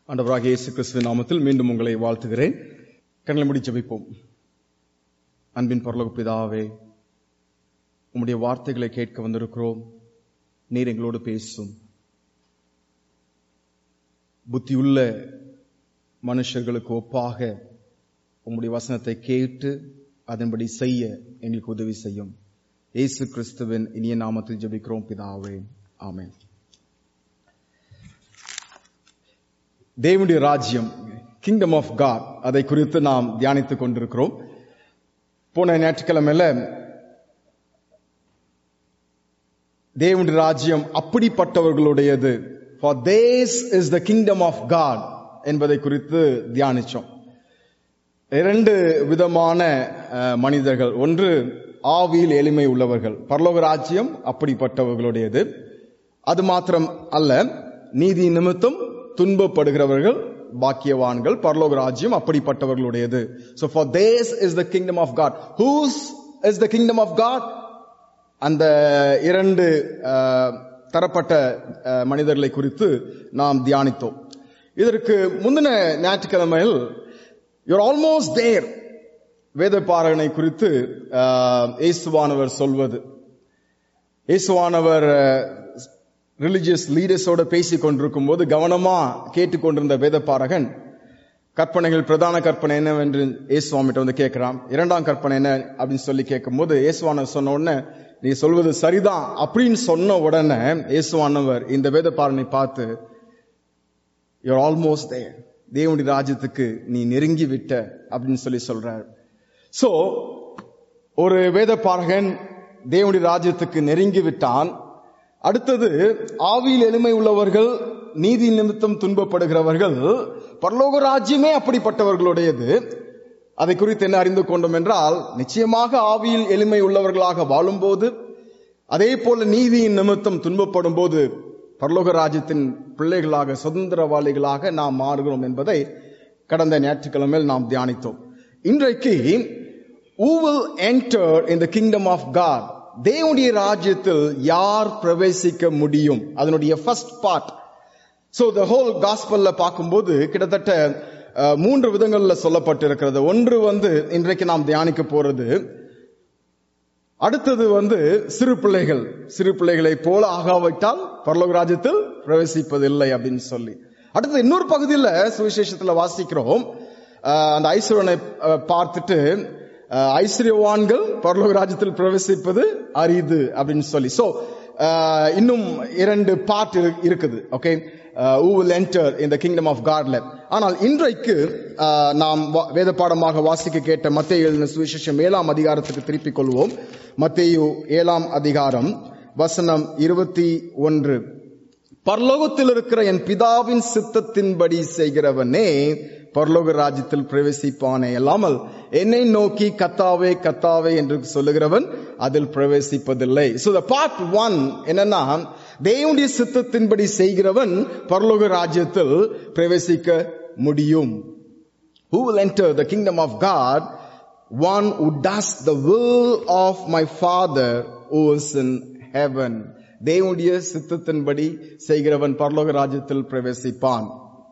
ஆண்டவராக இயேசு கிறிஸ்துவின் நாமத்தில் மீண்டும் உங்களை வாழ்த்துகிறேன் கண்களை முடி ஜெபிப்போம் அன்பின் பரலோக பிதாவே உம்முடைய வார்த்தைகளை கேட்க வந்திருக்கிறோம் நீர் எங்களோடு பேசும் புத்தியுள்ள மனுஷர்களுக்கு ஒப்பாக உம்முடைய வசனத்தை கேட்டு அதன்படி செய்ய எங்களுக்கு உதவி செய்யும் இயேசு கிறிஸ்துவின் இனிய நாமத்தில் ஜெபிக்கிறோம் பிதாவே ஆமென் தேவனுடைய ராஜ்யம் கிங்டம் ஆஃப் காட் அதை குறித்து நாம் தியானித்துக் கொண்டிருக்கிறோம் போன ஞாயிற்றுக்கிழமையில தேவனுடைய ராஜ்யம் அப்படிப்பட்டவர்களுடையது for these is the kingdom of God என்பதை குறித்து தியானிச்சோம் இரண்டு விதமான அஹ், மனிதர்கள் ஒன்று ஆவியில் எளிமை உள்ளவர்கள் பரலோக ராஜ்யம் அப்படிப்பட்டவர்களுடையது அது மாத்திரம் அல்ல நீதி நிமித்தம் துன்பப்படுகிறவர்கள் பாக்கியவான்கள் பரலோக ராஜ்யம் அப்படிப்பட்டவர்களுடையது so for this is the kingdom of god whose is the kingdom of god அந்த இரண்டு அஹ், தரப்பட்ட அஹ், மனிதர்களை குறித்து நாம் தியானித்தோம் இதற்கு முந்தின ஞாயிற்றுக்கிழமையில் யூர் ஆல்மோஸ்ட் தேர் வேதபாரகனை குறித்து அஹ், இயேசுவானவர் சொல்வது இயேசுவானவர் ரிலிஜியஸ் லீடர்ஸோட பேசிக் கொண்டிருக்கும் போது கவனமா கேட்டுக்கொண்டிருந்த வேதபாரகன் கற்பனைகள் பிரதான கற்பனை என்னவென்று இயேசுவாமிட்ட வந்து கேட்கிறான் இரண்டாம் கற்பனை என்ன அப்படின்னு சொல்லி கேட்கும்போது இயேசுவானவர் சொன்ன உடனே நீ சொல்வது சரிதான் அப்படின்னு சொன்ன உடனே இயேசுவானவர் இந்த வேதபாரனை பார்த்து யூர் ஆல்மோஸ்ட் தேர் தேவனுடைய ராஜ்யத்துக்கு நீ நெருங்கி விட்ட அப்படின்னு சொல்லி சொல்றார் சோ ஒரு வேதபாரகன் தேவனுடைய ராஜ்யத்துக்கு நெருங்கி விட்டான் அடுத்தது ஆவியில் எளிமை உள்ளவர்கள் நீதி நிமித்தம் துன்பப்படுகிறவர்கள் பரலோக ராஜ்யமே அப்படிப்பட்டவர்களுடையது அதை குறித்து என்ன அறிந்து கொண்டோம் என்றால் நிச்சயமாக ஆவியில் எளிமை உள்ளவர்களாக வாழும்போது அதே போல நீதியின் நிமித்தம் துன்பப்படும் போது பரலோக ராஜ்யத்தின் பிள்ளைகளாக சுதந்திரவாளிகளாக நாம் மாறுகிறோம் என்பதை கடந்த ஞாயிற்றுக்கிழமையில் நாம் தியானித்தோம் இன்றைக்கு who will enter in the kingdom of God தேவனுடைய ராஜ்யத்தில் யார் பிரவேசிக்க முடியும் அதனுடைய first part so the whole காஸ்பல்ல பார்க்கும்போது கிட்டத்தட்ட அஹ், மூன்று விதங்கள்ல சொல்லப்பட்டிருக்கிறது ஒன்று வந்து இன்றைக்கு நாம் தியானிக்க போறது அடுத்தது வந்து சிறு பிள்ளைகள் சிறு பிள்ளைகளை போல ஆகாவிட்டால் பரலோக ராஜ்யத்தில் பிரவேசிப்பதில்லை அப்படின்னு சொல்லி அடுத்தது இன்னொரு பகுதியில் சுவிசேஷத்துல வாசிக்கிறோம் அஹ், அந்த ஐஸ்வரனை அஹ், பார்த்துட்டு அஹ், ஐஸ்வர்யவான்கள் பரலோக ராஜ்யத்தில் பிரவேசிப்பது அரிது அப்படின்னு சொல்லி சோ இன்னும் இரண்டு பார்ட் இருக்குது okay who will enter in the kingdom of godல ஆனால் இன்றைக்கு அஹ், நாம் வா- வேத பாடமாக வாசிக்க கேட்ட மத்திய எழுதின சுவிசேஷம் ஏழாம் அதிகாரத்துக்கு திருப்பிக் கொள்வோம் மத்தேயு ஏழாம் அதிகாரம் வசனம் இருபத்தி ஒன்று பரலோகத்தில் இருக்கிற என் பிதாவின் சித்தத்தின்படி செய்கிறவனே பரலோக ராஜ்யத்தில் பிரவேசிப்பானே அல்லாமல் என்னை நோக்கி கத்தாவே கத்தாவே என்று சொல்லுகிறவன் அதில் பிரவேசிப்பதில்லை சோ த பார்ட் ஒன் என்னன்னா தேவனுடைய சித்தத்தின்படி செய்கிறவன் பரலோக ராஜ்யத்தில் பிரவேசிக்க முடியும் who will enter the kingdom of God? One who does the will of my Father who is in heaven. தேவனுடைய சித்தத்தின்படி செய்கிறவன் பரலோக ராஜ்யத்தில் பிரவேசிப்பான்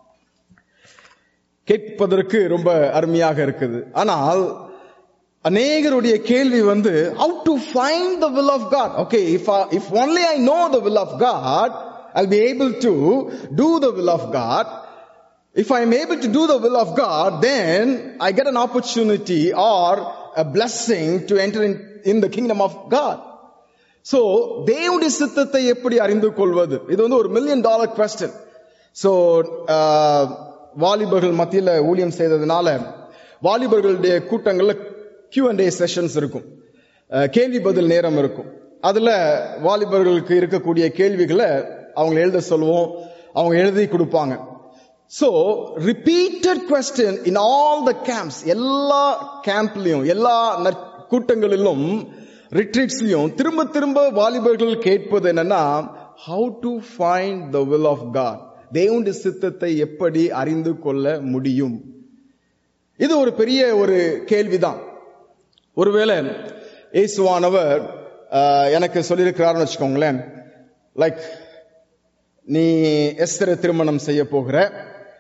கேட்பதற்கு ரொம்ப அருமையாக இருக்குது ஆனால் அநேகருடைய கேள்வி வந்து how to find the will of God okay if I, if only I know the will of God I'll be able to do the will of God if I am able to do the will of God then I get an opportunity or a blessing to enter in, in the kingdom of God so தேவனுடைய சித்தத்தை எப்படி அறிந்து கொள்வது இது வந்து ஒரு million dollar question so வாலிபர்கள் மத்தியில ஊழியம் செய்ததுனால வாலிபர்களுடைய கூட்டங்கள்ல கியூ அண்ட் ஏ செஷன்ஸ் இருக்கும் அஹ், கேள்வி பதில் நேரம் இருக்கும் அதுல வாலிபர்களுக்கு இருக்கக்கூடிய கேள்விகளை அவங்க எழுத சொல்லுவோம் அவங்க எழுதி கொடுப்பாங்க so repeated question in all the camps எல்லா கேம்ப்லயும் எல்லா நற்- கூட்டங்களிலும் ரிட்ரீட்ஸ்லயும் திரும்ப திரும்ப வாலிபர்கள் கேட்பது என்னன்னா how to find the will of God தேவனுடைய சித்தத்தை எப்படி அறிந்து கொள்ள முடியும் இது ஒரு பெரிய ஒரு கேள்விதான் ஒருவேளை இயேசுவானவர் ஆஹ், எனக்கு சொல்லியிருக்கிறாருன்னு வச்சுக்கோங்களேன் லைக் நீ எஸ்தரை திருமணம் செய்ய போகிற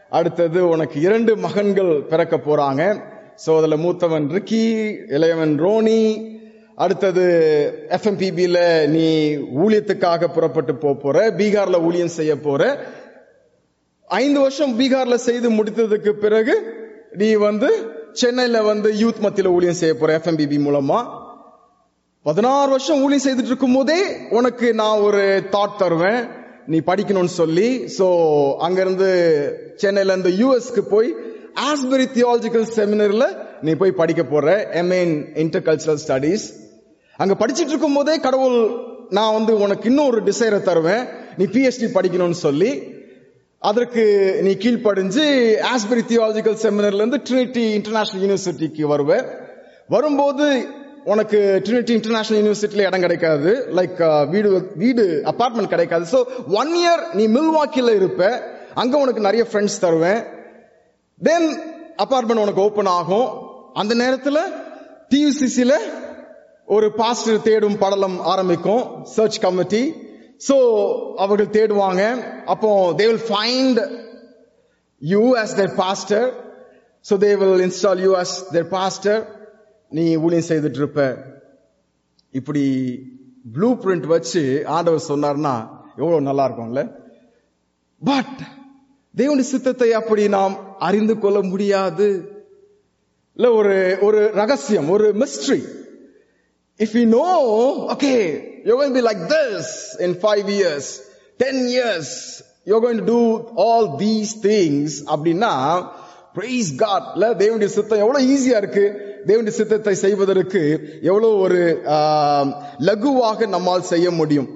அடுத்தது உனக்கு இரண்டு மகன்கள் பிறக்க போறாங்க சோ அதுல மூத்தவன் ரிக்கி இளையவன் ரோனி அடுத்தது எஃப்எம்பிபியில நீ ஊழியத்துக்காக புறப்பட்டு போப் போற பீகார்ல ஊழியம் செய்ய போற ஐந்து வருஷம் பீகார்ல செய்து முடித்ததுக்கு பிறகு நீ வந்து சென்னையில வந்து யூத் மத்தியில ஊழியம் செய்ய போற எஃப்எம்பிபி மூலமா பதினாறு வருஷம் ஊழியம் செய்துட்டு இருக்கும் போதே உனக்கு நான் ஒரு தாட் தருவேன் நீ படிக்கணும்னு சொல்லி சோ அங்கிருந்து சென்னையில இருந்து யூஎஸ்க்கு போய் ஆஸ்பெரி தியாலஜிக்கல் செமினர்ல நீ போய் படிக்க போற MA in intercultural studies அங்க படிச்சிட்டு இருக்கும் போதே கடவுள் நான் வந்து உனக்கு இன்னும் ஒரு டிசைரை தருவேன் நீ பிஹெச்டி படிக்கணும்னு சொல்லி அதற்கு நீ கீழ்ப்படிஞ்சு ஆஸ்பெரி தியாலஜிக்கல் செமினர்ல இருந்து ட்ரினிட்டி இன்டர்நேஷனல் யூனிவர்சிட்டிக்கு வருவ வரும்போது உனக்கு ட்ரினிட்டி இன்டர்நேஷனல் யூனிவர்சிட்டியில இடம் கிடைக்காது லைக் வீடு வீடு அபார்ட்மெண்ட் கிடைக்காது ஸோ ஒன் இயர் நீ மில்வாக்கில இருப்ப அங்க உனக்கு நிறைய ஃப்ரெண்ட்ஸ் தருவேன் தென் அபார்ட்மெண்ட் உனக்கு ஓபன் ஆகும் அந்த நேரத்துல டியூசிசில ஒரு பாஸ்டர் தேடும் படலம் ஆரம்பிக்கும் சர்ச் கமிட்டி சோ அவர்கள் தேடுவாங்க அப்போ they will find you as their pastor so they will install you as their pastor நீ ஊழியம் செய்துட்டு இருப்ப இப்படி ப்ளூ பிரிண்ட் வச்சு ஆண்டவர் சொன்னார்னா எவ்வளவு நல்லா இருக்கும்ல பட் தேவனுடைய சித்தத்தை அப்படி நாம் அறிந்து கொள்ள முடியாது இல்ல ஒரு ஒரு ரகசியம் ஒரு mystery if we know okay you're going to be like this in 5 years 10 years you're going to do all these things அப்படின்னா praise god இல்ல தேவனுடைய சித்தம் எவ்வளவு ஈஸியா இருக்கு தேவனுடைய சித்தத்தை செய்வதற்கு எவ்வளவு ஒரு ஆஹ், லகுவாக நம்மால் செய்ய முடியும்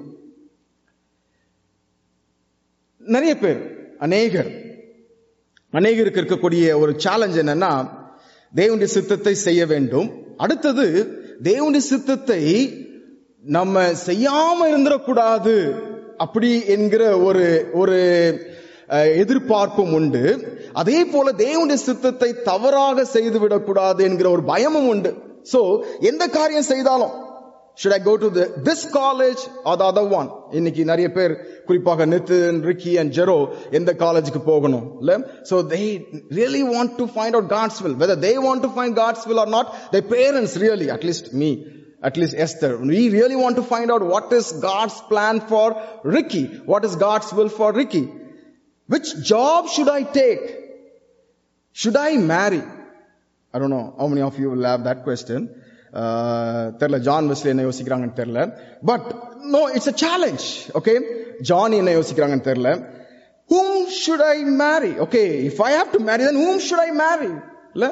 நிறைய பேர் அநேகர் அநேகருக்கு இருக்கக்கூடிய ஒரு சேலஞ்ச் என்னன்னா தேவனுடைய சித்தத்தை செய்ய வேண்டும் அடுத்தது தேவனுடைய சித்தத்தை நம்ம செய்யாம இருந்துடக்கூடாது அப்படி என்கிற ஒரு ஒரு அஹ், எதிர்பார்ப்பும் உண்டு அதே போல தேவனுடைய சித்தத்தை தவறாக செய்து விடக்கூடாது என்கிற ஒரு பயமும் உண்டு சோ எந்த காரியம் செய்தாலும் should I go to the, this college or the other one இன்னைக்கு நிறைய பேர் குறிப்பாக நிதின் ரிக்கி அண்ட் ஜெரோ எந்த காலேஜுக்கு போகணும் இல்ல so they really want to find out God's will whether they want to find God's will or not their parents really at least me at least Esther we really want to find out what is God's plan for Ricky what is God's will for Ricky which job should I take should I marry I don't know how many of you will have that question. Uh, தெரியல John Wesley என்ன யோசிக்கிறாங்கன்னு தெரியல but no it's a challenge okay John என்ன யோசிக்கிறாங்கன்னு தெரியல whom should I marry okay if I have to marry then whom should I marry இல்ல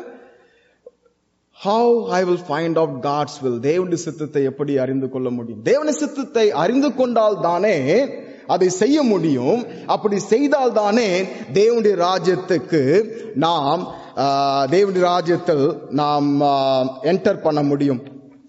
how I will find out God's will தேவனுடைய சித்தத்தை எப்படி அறிந்து கொள்ள முடியும் தேவனுடைய சித்தத்தை அறிந்து கொண்டால் தானே அதை செய்ய முடியும் அப்படி செய்தால் தானே தேவனுடைய ராஜ்யத்துக்கு நாம் ஆஹ், தேவனுடைய ராஜ்யத்தில் நாம் என்டர் பண்ண முடியும்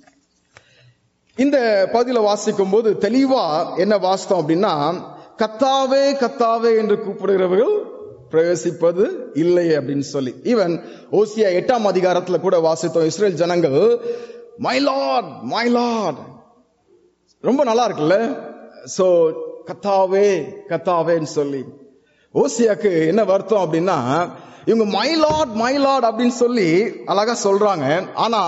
இந்த பகுதியில வாசிக்கும் போது தெளிவா என்ன வாசித்தோம் அப்படின்னா கத்தாவே கத்தாவே என்று கூப்பிடுகிறவர்கள் பிரவேசிப்பது இல்லை அப்படின்னு சொல்லி ஈவன் ஓசியா எட்டாம் அதிகாரத்துல கூட வாசித்தோம் இஸ்ரேல் ஜனங்கள் மை லார்ட் மை லார்ட் ரொம்ப நல்லா இருக்குல்ல சோ கத்தாவே கத்தாவேன்னு சொல்லி ஓசியாக்கு என்ன வருத்தம் அப்படின்னா இவங்க மை லார்ட் மை லார்ட் அப்படின்னு சொல்லி அழகா சொல்றாங்க ஆனா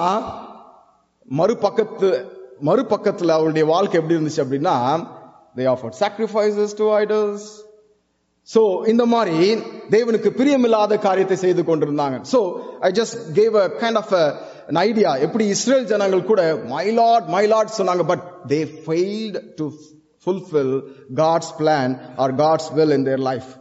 மறுபக்கத்து மறுபக்கத்துல அவருடைய வாழ்க்கை எப்படி இருந்துச்சு அப்படின்னா they offered sacrifices to idols so இந்த மாதிரி தேவனுக்கு பிரியமில்லாத காரியத்தை செய்து கொண்டிருந்தாங்க so I just gave a kind of an idea எப்படி இஸ்ரேல் ஜனங்கள் கூட மை லார்ட் மை லார்ட் சொன்னாங்க but they failed to fulfil God's plan or God's will in their life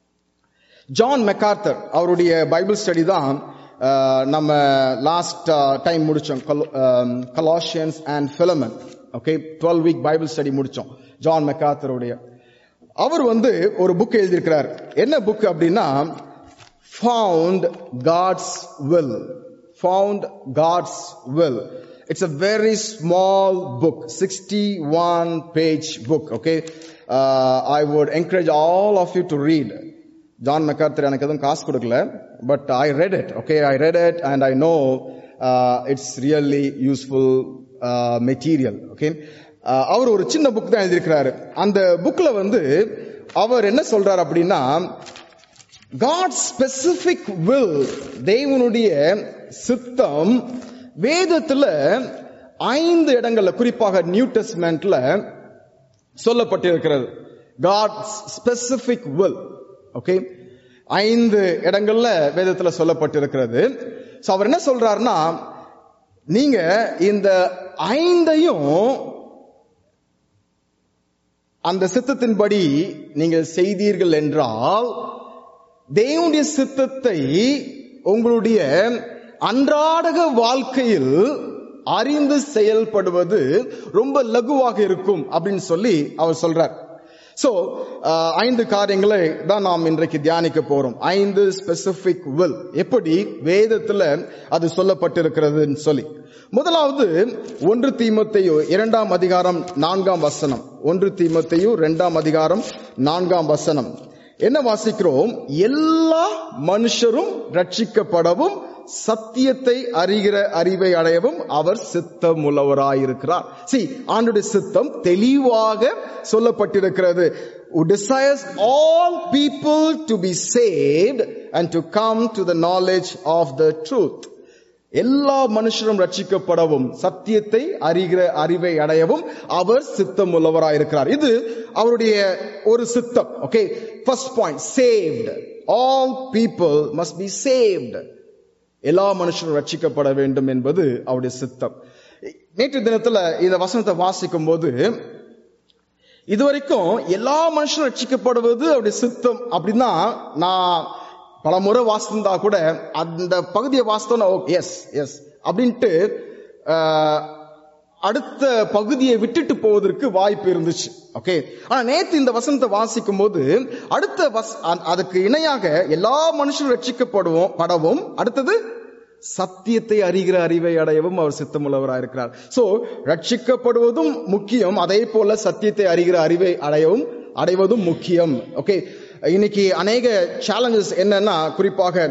John MacArthur அவருடைய பைபிள் ஸ்டடி தான் அஹ், நம்ம last time முடிச்சோம் Galatians and Philemon okay twelve week Bible study முடிச்சோம் John மெக்கார்த்தருடைய அவர் வந்து ஒரு புக் எழுதியிருக்கிறார் என்ன புக் அப்படின்னா found God's will found God's will it's a very small book 61 page book okay uh, i would encourage all of you to read John MacArthur எனக்கு எதுவும் காசு கொடுக்கல but I read it okay I read it and I know it's really useful material okay அவர் ஒரு சின்ன book தான் எழுதியிருக்கிறாரு அந்த புக்ல வந்து அவர் என்ன சொல்றாரு அப்படின்னா காட் ஸ்பெசிபிக் வில் தேவனுடைய சித்தம் வேதத்துல ஐந்து இடங்கள்ல குறிப்பாக நியூ டெஸ்ட்மெண்ட்ல சொல்லப்பட்டிருக்கிறது காட் ஸ்பெசிபிக் வில் ஓகே ஐந்து இடங்கள்ல வேதத்துல சொல்லப்பட்டிருக்கிறது சோ அவர் என்ன சொல்றாருன்னா நீங்க இந்த ஐந்தையும் அந்த சித்தத்தின்படி நீங்கள் செய்தீர்கள் என்றால் தேவனுடைய சித்தத்தை உங்களுடைய அன்றாடக வாழ்க்கையில் அறிந்து செயல்படுவது ரொம்ப லகுவாக இருக்கும் அப்படின்னு சொல்லி அவர் சொல்றார் சோ ஐந்து காரியங்களை தான் நாம் இன்றைக்கு தியானிக்க போறோம் ஐந்து ஸ்பெசிபிக் வில் எப்படி வேதத்துல அது சொல்லப்பட்டிருக்கிறதுன்னு சொல்லி முதலாவது ஒன்று தீமத்தையோ இரண்டாம் அதிகாரம் நான்காம் வசனம் ஒன்று தீமத்தையோ இரண்டாம் அதிகாரம் நான்காம் வசனம் என்ன வாசிக்கிறோம் எல்லா மனுஷரும் ரட்சிக்கப்படவும் சத்தியத்தை அறிகிற அறிவை அடையவும் அவர் சித்தம் உள்ளவராயிருக்கிறார் சி ஆண்டுடைய சித்தம் தெளிவாக சொல்லப்பட்டிருக்கிறது who desires all people to be saved and to come to the knowledge of the truth எல்லா மனுஷரும் ரட்சிக்கப்படவும் சத்தியத்தை அறிகிற அறிவை அடையவும் அவர் சித்தம் உள்ளவராயிருக்கிறார் இது அவருடைய ஒரு சித்தம் okay first point saved all people must be saved எல்லா மனுஷரும் ரட்சிக்கப்பட வேண்டும் என்பது அவருடைய சித்தம் நேற்று தினத்துல இந்த வசனத்தை வாசிக்கும் போது இதுவரைக்கும் எல்லா மனுஷரும் ரட்சிக்கப்படுவது அவருடைய சித்தம் அப்படின்னா நான் பல முறை வாசிந்தா கூட அந்த பகுதியை வாசித்தோன்னா எஸ் எஸ் அப்படின்ட்டு அடுத்த பகுதியை விட்டுட்டு போவதற்கு வாய்ப்பு இருந்துச்சு ஓகே ஆனா நேத்து இந்த வசனத்தை வாசிக்கும் போது அடுத்த வஸ் அதுக்கு இணையாக எல்லா மனுஷரும் ரட்சிக்கப்படுவோம் படவும் அடுத்தது சத்தியத்தை அறிகிற அறிவை அடையவும் அவர் சித்தமுள்ளவராக இருக்கிறார் சோ ரட்சிக்கப்படுவதும் முக்கியம் அதே போல சத்தியத்தை அறிகிற அறிவை அடையவும் அடைவதும் முக்கியம் ஓகே இன்னைக்கு அநேக சேலஞ்சஸ் என்னன்னா குறிப்பாக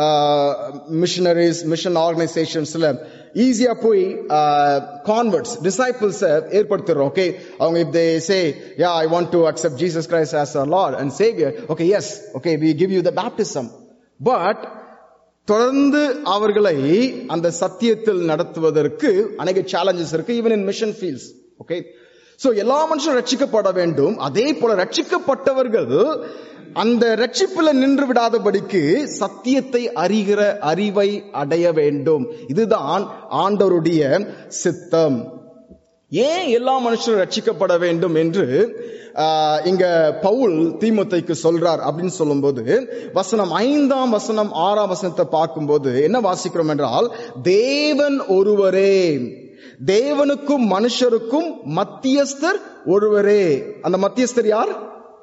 மிஷனரிஸ் மிஷன் ஆர்கனைசேஷன்ஸ்ல ஈஸியா போய் கான்வெர்ட்ஸ் டிசைபிள்ஸ் ஏற்படுத்துறோம் ஓகே அவங்க if they say yeah I want to accept Jesus Christ as a lord and saviour okay yes okay we give you the baptism but தொடர்ந்து அவர்களை அந்த சத்தியத்தில் நடத்துவதற்கு அநேக சேலஞ்சஸ் இருக்கு even in mission fields okay so எல்லா மனுஷரும் ரட்சிக்கப்பட வேண்டும் அதே போல ரட்சிக்கப்பட்டவர்கள் அந்த ரட்சிப்புல நின்று விடாதபடிக்கு சத்தியத்தை அறிகிற அறிவை அடைய வேண்டும் இதுதான் ஆண்டவருடைய சித்தம் ஏன் எல்லா மனுஷரும் ரட்சிக்கப்பட வேண்டும் என்று இங்க பவுல் தீமத்தைக்கு சொல்றார் அப்படின்னு சொல்லும்போது வசனம் ஐந்தாம் வசனம் ஆறாம் வசனத்தை பார்க்கும்போது என்ன வாசிக்கிறோம் என்றால் தேவன் ஒருவரே தேவனுக்கும் மனுஷருக்கும் மத்தியஸ்தர் ஒருவரே அந்த மத்தியஸ்தர் யார்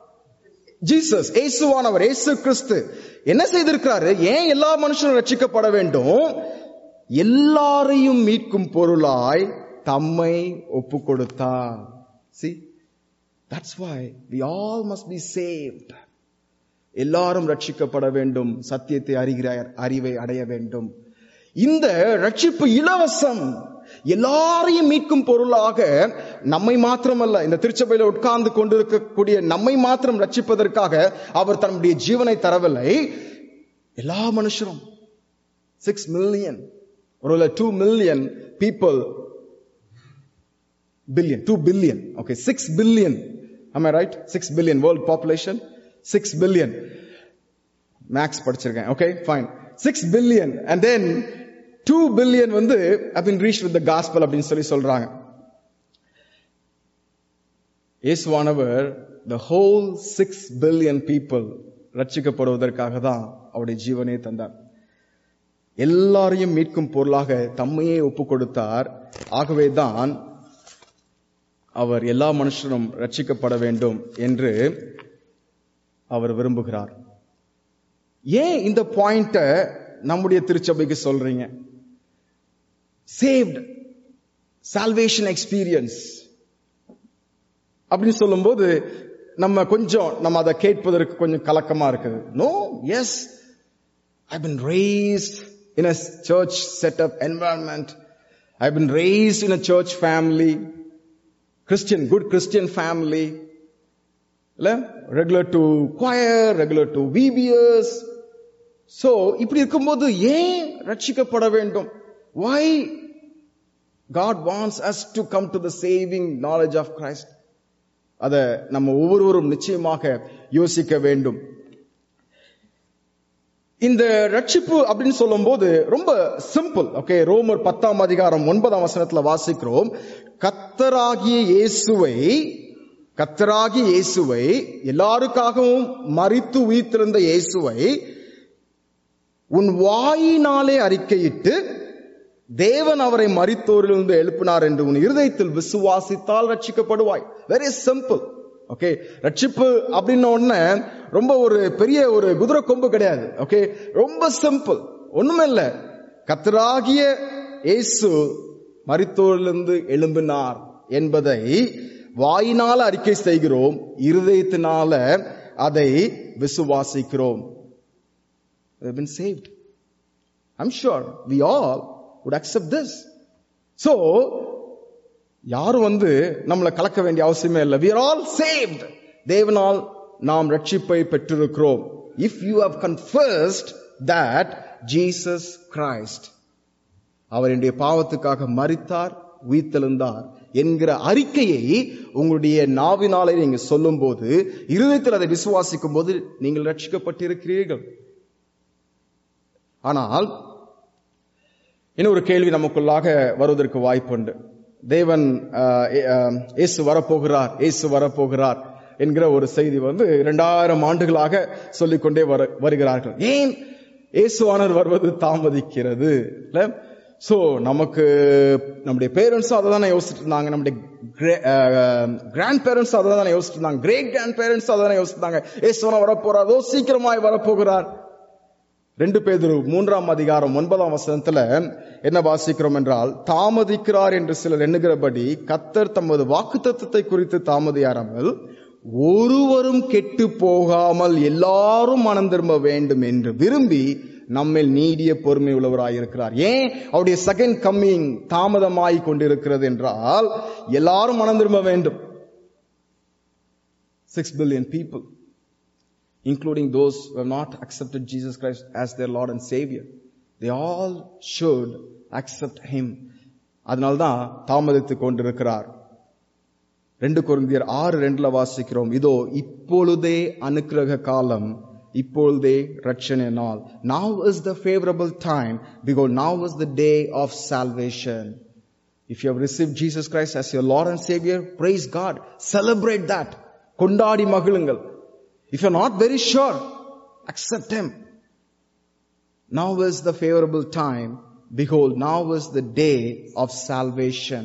ஜீசஸ் ஏசுவானவர் ஏசு கிறிஸ்து என்ன செய்திருக்கிறாரு ஏன் எல்லா மனுஷரும் ரட்சிக்கப்பட வேண்டும் எல்லாரையும் மீட்கும் பொருளாய் தம்மை ஒப்பு கொடுத்தார் see that's why we all must be saved எல்லாரும் ரட்சிக்கப்பட வேண்டும் சத்தியத்தை அறிகிற அறிவை அடைய வேண்டும் இந்த ரட்சிப்பு இலவசம் எல்லாரையும் மீட்கும் பொருளாக நம்மை மாத்திரமல்ல இந்த திருச்சபையில உட்கார்ந்து கொண்டிருக்கக்கூடிய நம்மை மாத்திரம் ரட்சிப்பதற்காக அவர் தன்னுடைய ஜீவனை தரவில்லை எல்லா மனுஷரும் சிக்ஸ் மில்லியன் ஒரு two million people billion two billion okay six billion am I right? Six billion world population six billion max படிச்சிருக்கேன் okay fine six billion and then two billion வந்து பின் ரீச் வித் காஸ்பல் அப்படின்னு சொல்லி சொல்றாங்க இயேசுவானவர் the whole six billion people ரட்சிக்கப்படுவதற்காக தான் அவருடைய ஜீவனே தந்தார் எல்லாரையும் மீட்கும் பொருளாக தம்மையே ஒப்பு கொடுத்தார் ஆகவே தான் அவர் எல்லா மனுஷரும் ரட்சிக்கப்பட வேண்டும் என்று அவர் விரும்புகிறார் ஏன் இந்த பாயிண்ட நம்முடைய திருச்சபைக்கு சொல்றீங்க சேவ்ட் சால்வேஷன் எக்ஸ்பீரியன்ஸ் அப்படின்னு சொல்லும்போது நம்ம கொஞ்சம் நம்ம அதை கேட்பதற்கு கொஞ்சம் கலக்கமா இருக்குது no yes I been raised in a church setup environment I been raised in a church family Christian, good Christian family. இல்ல regular to choir regular to VBS so இப்படி இருக்கும்போது ஏன் ரட்சிக்கப்பட வேண்டும் why God wants us to come to the saving knowledge of Christ அத நம்ம ஒவ்வொருவரும் நிச்சயமாக யோசிக்க வேண்டும் இந்த ரட்சிப்பு அப்படின்னு சொல்லும்போது ரொம்ப சிம்பிள் ஓகே ரோமர் பத்தாம் அதிகாரம் ஒன்பதாம் வசனத்துல வாசிக்கிறோம் கத்தராகிய இயேசுவை கத்தராகிய இயேசுவை எல்லாருக்காகவும் மறித்து உயிர்த்திருந்த இயேசுவை உன் வாயினாலே அறிக்கையிட்டு தேவன் அவரை மரித்தோரிலிருந்து எழுப்பினார் என்று உன் இருதயத்தில் விசுவாசித்தால் ரட்சிக்கப்படுவாய் வெரி சிம்பிள் ஓகே ரட்சிப்பு அப்படின்ன உடனே ரொம்ப ஒரு பெரிய ஒரு குதிரை கொம்பு கிடையாது ஓகே ரொம்ப சிம்பிள் ஒண்ணுமே இல்ல கத்தராகிய இயேசு மரித்தோரிலிருந்து எழும்பினார் என்பதை வாயினால அறிக்கை செய்கிறோம் இருதயத்தினால அதை விசுவாசிக்கிறோம் We have been saved. I'm sure we all would accept this. So, யாரும் வந்து நம்மளை கலக்க வேண்டிய அவசியமே இல்லை we are all saved தேவனால் நாம் ரட்சிப்பை பெற்றிருக்கிறோம் if you have confessed that Jesus Christ அவர் என்னுடைய பாவத்துக்காக மரித்தார் உயிர்த்தெழுந்தார் என்கிற அறிக்கையை உங்களுடைய நாவினாலே நீங்க சொல்லும் போது இருதயத்தில் அதை விசுவாசிக்கும் போது நீங்கள் ரட்சிக்கப்பட்டிருக்கிறீர்கள் ஆனால் இன்னொரு கேள்வி நமக்குள்ளாக வருவதற்கு வாய்ப்புண்டு தேவன் ஆஹ், ஆஹ், இயேசு வரப்போகிறார் இயேசு வரப்போகிறார் என்கிற ஒரு செய்தி வந்து இரண்டாயிரம் ஆண்டுகளாக சொல்லிக்கொண்டே வரு வருகிறார்கள் ஏன் இயேசுவானர் வருவது தாமதிக்கிறது இல்ல சோ நமக்கு நம்முடைய பேரண்ட்ஸும் அதை தானே யோசிச்சுட்டு இருந்தாங்க நம்முடைய கிராண்ட் பேரண்ட்ஸ் அதை தானே யோசிச்சுட்டு இருந்தாங்க கிரேட் கிராண்ட் பேரண்ட்ஸ் அதை தானே யோசிச்சுட்டு இருந்தாங்க இயேசுவன வரப்போறாரோ சீக்கிரமாய் வரப்போகிறார் ரெண்டு பேதுரு மூன்றாம் அதிகாரம் ஒன்பதாம் வசனத்துல என்ன வாசிக்கிறோம் என்றால் தாமதிக்கிறார் என்று சிலர் எண்ணுகிறபடி கத்தர் தமது வாக்குத்தத்தத்தை குறித்து தாமதியாராமல் ஒருவரும் கெட்டு போகாமல் எல்லாரும் மனம் திரும்ப வேண்டும் என்று விரும்பி நம்மில் நீடிய பொறுமை உள்ளவராயிருக்கிறார் ஏன் அவருடைய செகண்ட் கம்மிங் தாமதமாய் கொண்டிருக்கிறது என்றால் எல்லாரும் மனம் திரும்ப வேண்டும் six billion people including those who have not accepted Jesus Christ as their Lord and Savior. They all should accept Him. அதனால்தான் தாமதித்துக் கொண்டிருக்கிறார் ரெண்டு கொரிந்தியர் ஆறு ரெண்டுல வாசிக்கிறோம் இதோ இப்பொழுதே அனுக்கிரக காலம் இப்பொழுதே ரட்சணை நாள் now is the favorable time because now is the day of salvation if you have received Jesus Christ as your Lord and Savior praise God celebrate that கொண்டாடி மகிழுங்கள் if you're not very sure accept him now is the favorable time behold now is the day of salvation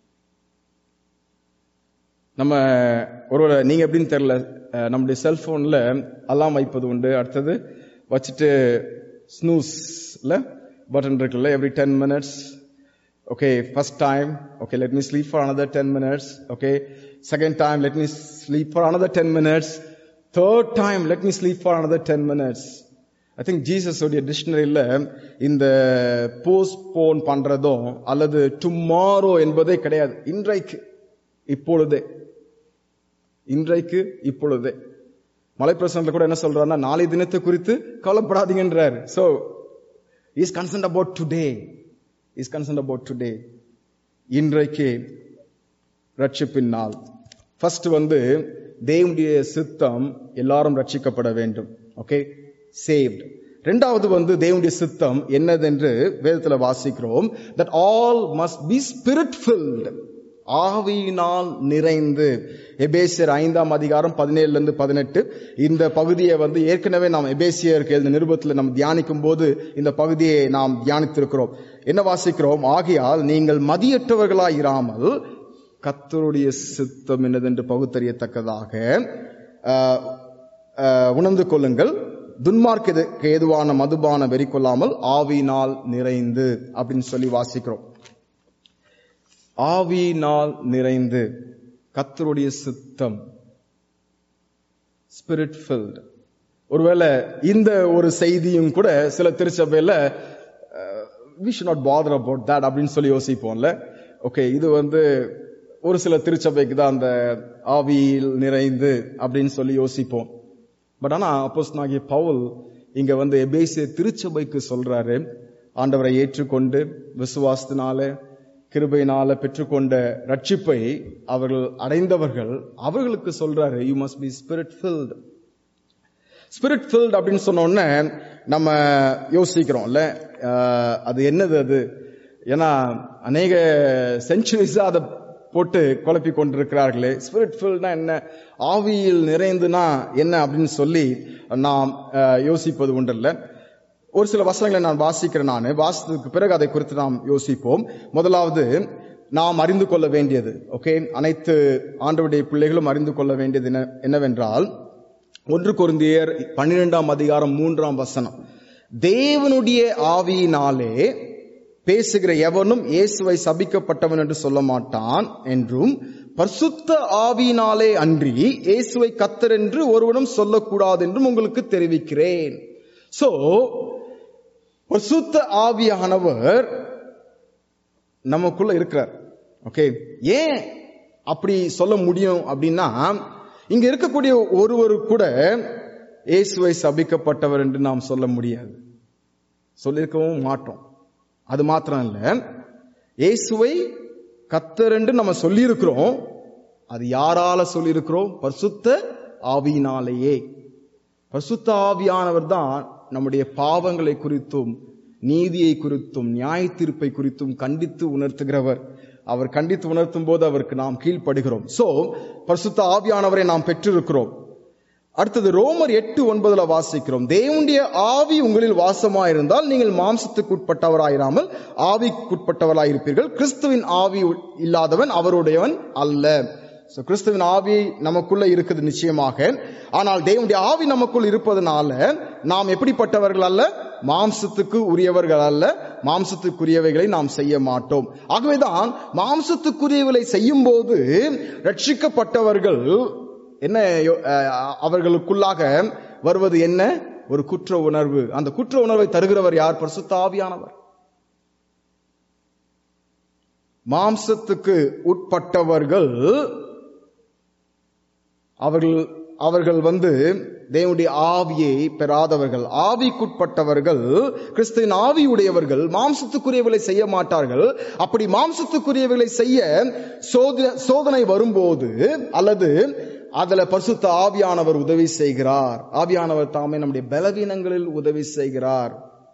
நம்ம ஒருவேளை நீங்க எப்படின்னு தெரியல அஹ், நம்முடைய செல்போன்ல அலாம் வைப்பது உண்டு அடுத்தது வச்சுட்டு ஸ்னூஸ்ல பட்டன் இருக்குல்ல every ten minutes okay first time okay let me sleep for another 10 minutes okay second time let me sleep for another 10 minutes third time let me sleep for another 10 minutes I think Jesus உடைய டிக்ஷனரியில இந்த postpone பண்றதும் அல்லது tomorrow என்பதே கிடையாது இன்றைக்கு இப்பொழுதே இன்றைக்கு இப்பொழுதே மலைப்பிரசனத்துல கூட என்ன சொல்றாருன்னா நாளை தினத்தை குறித்து கவலைப்படாதீங்கன்றாரு so is concern about today is concern about today இன்றைக்கு ரட்சிப்பின் நாள் ஃபர்ஸ்ட் வந்து தேவனுடைய சித்தம் எல்லாரும் ரட்சிக்கப்பட வேண்டும் ஓகே சேவ்ட் ரெண்டாவது வந்து தேவனுடைய சித்தம் என்னதென்று வேதத்துல வாசிக்கிறோம் that all must be spirit filled ஆவியினால் நிறைந்து எபேசியர் ஐந்தாம் அதிகாரம் பதினேழுல இருந்து பதினெட்டு இந்த பகுதியை வந்து ஏற்கனவே நாம் எபேசியருக்கு எழுந்த நிருபத்தில் நாம் தியானிக்கும் போது இந்த பகுதியை நாம் தியானித்திருக்கிறோம் என்ன வாசிக்கிறோம் ஆகையால் நீங்கள் மதியற்றவர்களாய் இராமல் கத்தருடைய சித்தம் என்னதென்று பகுத்தறியத்தக்கதாக ஆஹ், ஆஹ், உணர்ந்து கொள்ளுங்கள் துன்மார்க்கு ஏதுவான மதுபான வெறி கொள்ளாமல் ஆவியினால் நிறைந்து அப்படின்னு சொல்லி வாசிக்கிறோம் ஆவியினால் நிறைந்து கத்தருடைய சித்தம் ஸ்பிரிட் ஃபில்ட் ஒருவேளை இந்த ஒரு செய்தியும் கூட சில திருச்சபையில we should not bother about that அப்படின்னு சொல்லி யோசிப்போம்ல ஓகே இது வந்து ஒரு சில திருச்சபைக்கு தான் அந்த ஆவியில் நிறைந்து அப்படின்னு சொல்லி யோசிப்போம் பட் ஆனா அப்போஸ் நாகிய பவுல் இங்க வந்து எபேசிய திருச்சபைக்கு சொல்றாரு ஆண்டவரை ஏற்றுக்கொண்டு விசுவாசத்தினால கிருபையினால பெற்றுக்கொண்ட ரட்சிப்பை அவர்கள் அடைந்தவர்கள் அவர்களுக்கு சொல்றாரு you must be spirit filled spirit filled அப்படின்னு சொன்ன உடனே நம்ம யோசிக்கிறோம்ல அஹ், அது என்னது அது ஏன்னா அநேக செஞ்சுரிஸா அதை போட்டு குழப்பி கொண்டிருக்கிறார்களே ஸ்பிரிட் ஃபில்ட்னா என்ன ஆவியில் நிறைந்துனா என்ன அப்படின்னு சொல்லி நாம் அஹ், யோசிப்பது உண்டல்ல ஒரு சில வசனங்களை நான் வாசிக்கிறேன் நான் வாசித்ததுக்கு பிறகு அதை குறித்து நாம் யோசிப்போம் முதலாவது நாம் அறிந்து கொள்ள வேண்டியது ஓகே அனைத்து ஆண்டவருடைய பிள்ளைகளும் அறிந்து கொள்ள வேண்டியது என்ன- என்னவென்றால் ஒன்று கொரிந்தியர் பன்னிரெண்டாம் அதிகாரம் மூன்றாம் வசனம் தேவனுடைய ஆவியினாலே பேசுகிற எவனும் இயேசுவை சபிக்கப்பட்டவன் என்று சொல்ல மாட்டான் என்றும் பரிசுத்த ஆவியினாலே அன்றி இயேசுவை கத்தர் என்று ஒருவனும் சொல்லக்கூடாது என்றும் உங்களுக்கு தெரிவிக்கிறேன் சோ பரிசுத்த ஆவியானவர் நமக்குள்ள இருக்கிறார் ஓகே ஏன் அப்படி சொல்ல முடியும் அப்படின்னா இங்க இருக்கக்கூடிய ஒருவர் கூட இயேசுவை சபிக்கப்பட்டவர் என்று நாம் சொல்ல முடியாது சொல்லியிருக்கவும் மாட்டோம் அது மாத்திரம் இல்ல இயேசுவை கத்தர் என்று நம்ம சொல்லியிருக்கிறோம் அது யாரால சொல்லியிருக்கிறோம் பரிசுத்த ஆவியினாலேயே பரிசுத்த ஆவியானவர் தான் நம்முடைய பாவங்களை குறித்தும் நீதியை குறித்தும் நியாய தீர்ப்பை குறித்தும் கண்டித்து உணர்த்துகிறவர் அவர் கண்டித்து உணர்த்தும் போது அவருக்கு நாம் கீழ்ப்படுகிறோம் சோ பரிசுத்த ஆவியானவரை நாம் பெற்றிருக்கிறோம் அடுத்தது ரோமர் எட்டு ஒன்பதுல வாசிக்கிறோம் தேவனுடைய ஆவி உங்களில் வாசமாயிருந்தால் நீங்கள் மாம்சத்துக்கு உட்பட்டவராயிராமல் ஆவிக்குட்பட்டவராயிருப்பீர்கள் கிறிஸ்துவின் ஆவி இல்லாதவன் அவருடையவன் அல்ல So, கிறிஸ்துவின் ஆவி நமக்குள்ள இருக்குது நிச்சயமாக ஆனால் தேவனுடைய ஆவி நமக்குள் இருப்பதனால நாம் எப்படிப்பட்டவர்கள் அல்ல மாம்சத்துக்கு உரியவர்கள் அல்ல மாம்சத்துக்குரியவைகளை நாம் செய்ய மாட்டோம் ஆகவேதான் மாம்சத்துக்குரியவைகளை செய்யும் போது ரட்சிக்கப்பட்டவர்கள் என்ன யோ- அஹ் அவர்களுக்குள்ளாக வருவது என்ன ஒரு குற்ற உணர்வு அந்த குற்ற உணர்வை தருகிறவர் யார் பரிசுத்த ஆவியானவர் மாம்சத்துக்கு உட்பட்டவர்கள் அவர்கள் அவர்கள் வந்து தேவனுடைய ஆவியை பெறாதவர்கள் ஆவிக்குட்பட்டவர்கள் கிறிஸ்துவின் ஆவியுடையவர்கள் மாம்சத்துக்குரியவர்களை செய்ய மாட்டார்கள் அப்படி மாம்சத்துக்குரியவர்களை செய்ய சோத- சோதனை வரும்போது அல்லது அதுல பரிசுத்த ஆவியானவர் உதவி செய்கிறார் ஆவியானவர் தாமே நம்முடைய பலவீனங்களில் உதவி செய்கிறார்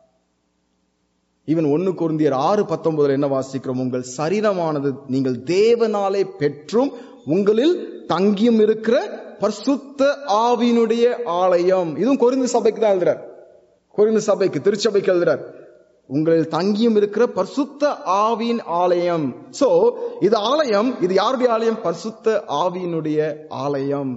இவன் ஒன்னு குருந்தியர் ஆறு பத்தொன்பதுல என்ன வாசிக்கிறோம் உங்கள் சரீரமானது நீங்கள் தேவனாலே பெற்றும் உங்களில் தங்கியும் இருக்கிற பரிசுத்த ஆவியினுடைய ஆலயம் இதுவும் கொரிந்து சபைக்கு தான் எழுதுறார் கொரிந்து சபைக்கு திருச்சபைக்கு எழுதுறார் உங்களில் தங்கியும் இருக்கிற பரிசுத்த ஆவியின் ஆலயம் சோ இது ஆலயம் இது யாருடைய ஆலயம் பரிசுத்த ஆவியினுடைய ஆலயம்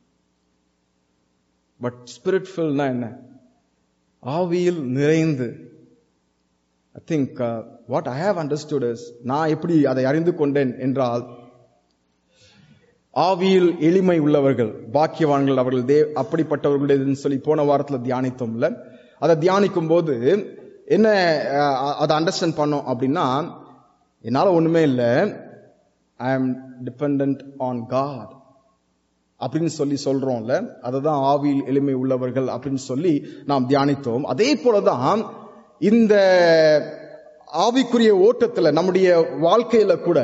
பட் ஸ்பிரிட் ஃபில்னா என்ன ஆவியில் நிறைந்து I think what I have understood is நான் எப்படி அதை அறிந்து கொண்டேன் என்றால் ஆவியில் எளிமை உள்ளவர்கள் பாக்கியவான்கள் அவர்கள் தே அப்படிப்பட்டவர்களுடையதுன்னு சொல்லி போன வாரத்துல தியானித்தோம்ல அதை தியானிக்கும் போது என்ன அஹ், அதை அண்டர்ஸ்டாண்ட் பண்ணோம் அப்படின்னா என்னால ஒண்ணுமே இல்லை ஐ ஆம் டிபெண்ட் ஆன் காட் அப்படின்னு சொல்லி சொல்றோம்ல அதுதான் ஆவியில் எளிமை உள்ளவர்கள் அப்படின்னு சொல்லி நாம் தியானித்தோம் அதே போலதான் இந்த ஆவிக்குரிய ஓட்டத்துல நம்முடைய வாழ்க்கையில கூட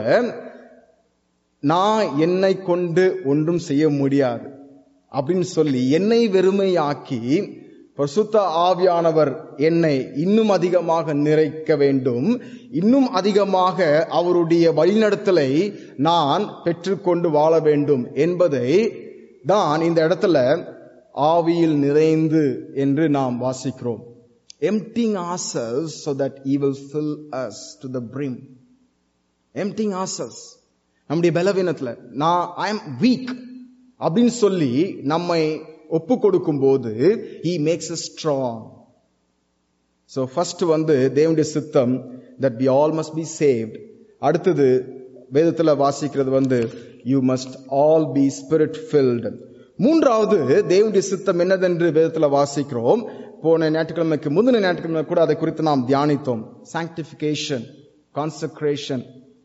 நான் என்னை கொண்டு ஒன்றும் செய்ய முடியாது அப்படின்னு சொல்லி என்னை வெறுமையாக்கி பரிசுத்த ஆவியானவர் என்னை இன்னும் அதிகமாக நிறைக்க வேண்டும் இன்னும் அதிகமாக அவருடைய வழிநடத்தலை நான் பெற்றுக்கொண்டு வாழ வேண்டும் என்பதை தான் இந்த இடத்துல ஆவியில் நிறைந்து என்று நாம் வாசிக்கிறோம் emptying ourselves so that he will fill us to the brim emptying ourselves நம்முடைய பலவீனத்துல நான் ஐ எம் வீக் அப்படின்னு சொல்லி நம்மை ஒப்பு கொடுக்கும் போது he makes us strong so first வந்து தேவனுடைய சித்தம் that we all must be saved அடுத்தது வேதத்துல வாசிக்கிறது வந்து you must all be spirit filled மூன்றாவது தேவனுடைய சித்தம் என்னதென்று வேதத்துல வாசிக்கிறோம் போன ஞாயிற்றுக்கிழமைக்கு முந்தின ஞாயிற்றுக்கிழமை கூட அதை குறித்து நாம் தியானித்தோம் sanctification consecration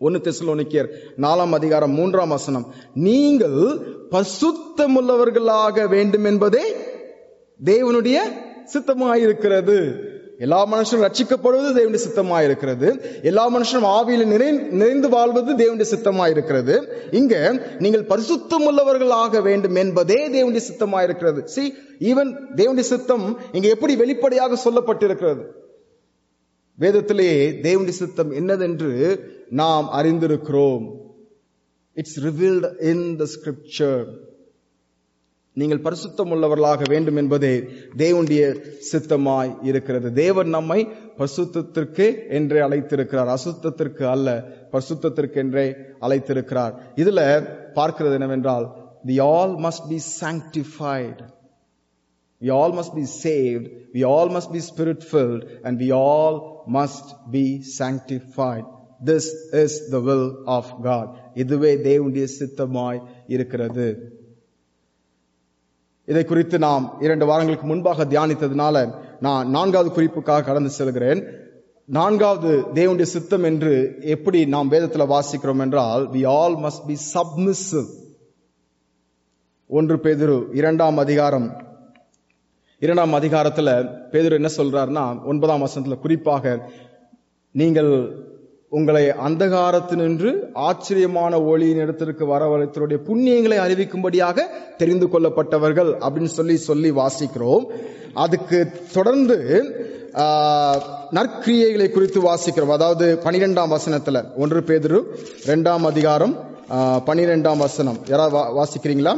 ஒன்னு தெசலோனிக்கேயர் நாலாம் அதிகாரம் மூன்றாம் வசனம் நீங்கள் பசுத்தமுள்ளவர்களாக வேண்டும் என்பதே தேவனுடைய சித்தமாயிருக்கிறது எல்லா மனுஷனும் ரட்சிக்கப்படுவது தேவனுடைய சித்தமாயிருக்கிறது எல்லா மனுஷனும் ஆவியில் நிறை நிறைந்து வாழ்வது தேவனுடைய சித்தமாயிருக்கிறது இங்க நீங்கள் பரிசுத்தம் உள்ளவர்களாக வேண்டும் என்பதே தேவனுடைய சித்தமாயிருக்கிறது சி ஈவன் தேவனுடைய சித்தம் இங்க எப்படி வெளிப்படையாக சொல்லப்பட்டிருக்கிறது வேதத்திலே தேவனுடைய சித்தம் என்னதென்று நாம் அறிந்திருக்கிறோம் it's revealed in the scripture நீங்கள் பரிசுத்தம் உள்ளவர்களாக வேண்டும் என்பதே தேவனுடைய சித்தமாய் இருக்கிறது தேவன் நம்மை பரிசுத்தத்திற்கு என்றே அழைத்திருக்கிறார் அசுத்தத்திற்கு அல்ல பரிசுத்தத்திற்கு என்றே அழைத்திருக்கிறார் இதுல பார்க்கிறது என்னவென்றால் the all must be sanctified We all must be saved. We all must be spirit filled and we all must be sanctified. This is the will of God. இதுவே தேவனுடைய சித்தமாய் இருக்கிறது இதை குறித்து நாம் இரண்டு வாரங்களுக்கு முன்பாக தியானித்ததுனால நான் நான்காவது குறிப்புக்காக கடந்து செல்கிறேன் நான்காவது தேவனுடைய சித்தம் என்று எப்படி நாம் வேதத்தில் வாசிக்கிறோம் என்றால் we all must be submissive ஒன்று பேதுரு இரண்டாம் அதிகாரம் இரண்டாம் அதிகாரத்துல பேதுரு என்ன சொல்றாருன்னா ஒன்பதாம் வசனத்துல குறிப்பாக நீங்கள் உங்களை அந்தகாரத்தினின்று ஆச்சரியமான ஒளியின் இடத்திற்கு வரவழைத்தருடைய புண்ணியங்களை அறிவிக்கும்படியாக தெரிந்து கொள்ளப்பட்டவர்கள் அப்படின்னு சொல்லி சொல்லி வாசிக்கிறோம் அதுக்கு தொடர்ந்து ஆஹ், நற்கிரியைகளை குறித்து வாசிக்கிறோம் அதாவது பனிரெண்டாம் வசனத்துல ஒன்று பேதுரு இரண்டாம் அதிகாரம் ஆஹ், பனிரெண்டாம் வசனம் யாராவது வா- வாசிக்கிறீங்களா